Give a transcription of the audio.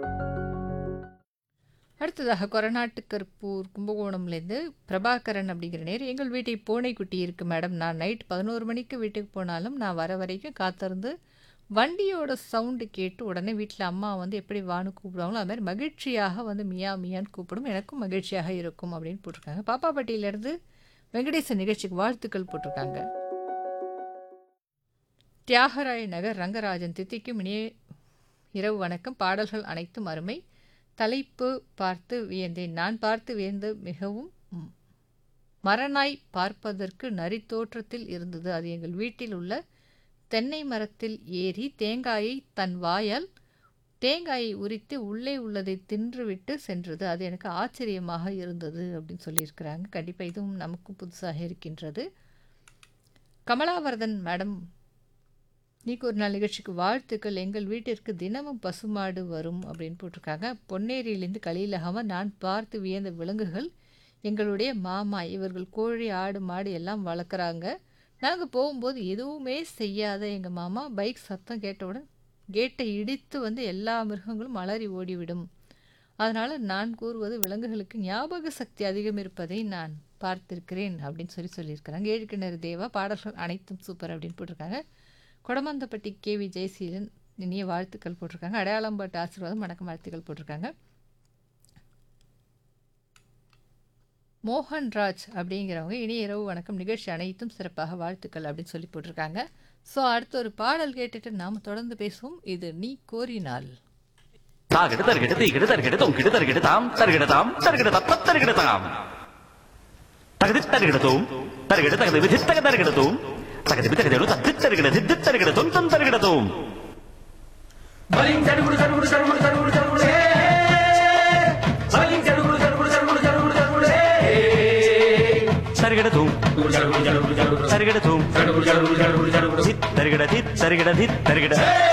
அடுத்ததாக கொரநாட்டு கருப்பூர் கும்பகோணம்லேருந்து பிரபாகரன் அப்படிங்கிற நேர் எங்கள் வீட்டை பூனைக்குட்டி இருக்குது மேடம் நான் நைட் பதினோரு மணிக்கு வீட்டுக்கு போனாலும் நான் வர வரைக்கும் காத்திருந்து வண்டியோட சவுண்டு கேட்டு உடனே வீட்டில் அம்மா வந்து எப்படி வான்னு கூப்பிடுவாங்களோ அது மாதிரி மகிழ்ச்சியாக வந்து மியா மியான்னு கூப்பிடும் எனக்கும் மகிழ்ச்சியாக இருக்கும் அப்படின்னு போட்டிருக்காங்க பாப்பாப்பட்டியிலேருந்து வெங்கடேசன் நிகழ்ச்சிக்கு வாழ்த்துக்கள் போட்டிருக்காங்க தியாகராய நகர் ரங்கராஜன் தித்திக்கும் இனிய இரவு வணக்கம் பாடல்கள் அனைத்தும் அருமை தலைப்பு பார்த்து வியந்தேன் நான் பார்த்து வியந்து மிகவும் ம், மரநாய் பார்ப்பதற்கு நரித்தோற்றத்தில் இருந்தது அது எங்கள் வீட்டில் உள்ள தென்னை மரத்தில் ஏறி தேங்காயை தன் வாயால் தேங்காயை உரித்து உள்ளே உள்ளதை தின்றுவிட்டு சென்றது அது எனக்கு ஆச்சரியமாக இருந்தது அப்படின்னு சொல்லியிருக்கிறாங்க கண்டிப்பாக இதுவும் நமக்கும் புதுசாக இருக்கின்றது கமலாவர்தன் மேடம் நீக்கு ஒரு நாள் நிகழ்ச்சிக்கு வாழ்த்துக்கள் எங்கள் வீட்டிற்கு தினமும் பசுமாடு வரும் அப்படின்னு போட்டிருக்காங்க பொன்னேரியிலேருந்து கலியிலகாமல் நான் பார்த்து வியந்த விலங்குகள் எங்களுடைய மாமா இவர்கள் கோழி ஆடு மாடு எல்லாம் வளர்க்குறாங்க நாங்கள் போகும்போது எதுவுமே செய்யாத எங்கள் மாமா பைக் சத்தம் கேட்டவுடன் கேட்டை இடித்து வந்து எல்லா மிருகங்களும் அலறி ஓடிவிடும் அதனால் நான் கூறுவது விலங்குகளுக்கு ஞாபக சக்தி அதிகம் இருப்பதை நான் பார்த்திருக்கிறேன் அப்படின்னு சொல்லி சொல்லியிருக்கிறாங்க ஏழுக்கிணறு தேவா பாடல்கள் அனைத்தும் சூப்பர் அப்படின்னு போட்டிருக்காங்க கொடமந்தப்பட்டி கேவி ஜெயசீலன் இனிய வாழ்த்துக்கள் போட்டிருக்காங்க அடையாளம்பட்டு ஆசீர்வாதம் வணக்கம் வாழ்த்துக்கள் போட்டிருக்காங்க மோகன்ராஜ் அப்படிங்கிறவங்க இனிய இரவு வணக்கம் நிகழ்ச்சி அனைத்தும் சிறப்பாக வாழ்த்துக்கள் அப்படின்னு சொல்லி போட்டிருக்காங்க ஸோ அடுத்த ஒரு பாடல் கேட்டுட்டு நாம் தொடர்ந்து பேசுவோம் இது நீ கோரினால் தாகிடு தருகிடு தீகிடு தருகிடு தொங்கிடு தருகிடு தாம் தருகிடு தாம் தருகிடு தப்ப தருகிடு தாம் தகுதி தருகிடு தூம் தருகிடு தகுதி விதி தக தருகிடு தூம் தகுதி தகுதி தத்து தருகிடு தித்து தருகிடு தொம் தொம் தருகிடு தூம் బలింగ్ జరుగుడు జరుగుడు జరుగుడు జరుగుడు జరుగుడు హే బలింగ్ జరుగుడు జరుగుడు జరుగుడు జరుగుడు జరుగుడు హే தருகிடு தூம் జరుగుడు జరుగుడు జరుగుడు தருகிடு தூம் జరుగుడు జరుగుడు జరుగుడు జరుగుడు தித் தருகிட தித் தருகிட தித் தருகிட